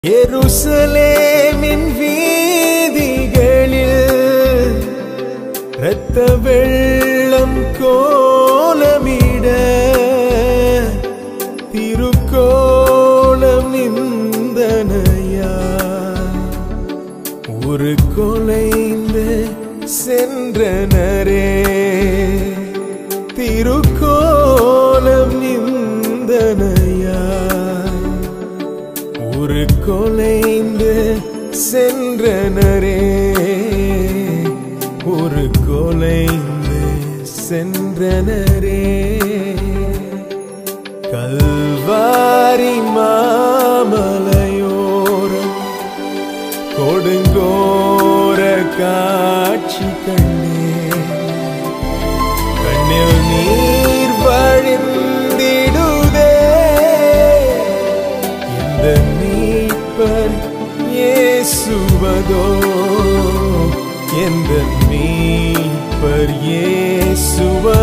எருசலேமின் வீதிகளில் இரத்த வெள்ளம் கோலமிட திருக்கோலம் நிந்தனையா ஒரு கொலைந்து சென்றனரே திருக்கோலம் நிந்தனையா ஒரு கொலைந்து சென்றனரே ஒரு கொலைந்து சென்றனரே கல்வாரி மாமலையோரம் கொடுங்கோர காட்சி கண்டே கண்ணில் நீர் வழிந்திடுதே இந்த மீட்பர் இயேசுவதோ எந்த மீட்பர் இயேசுவதோ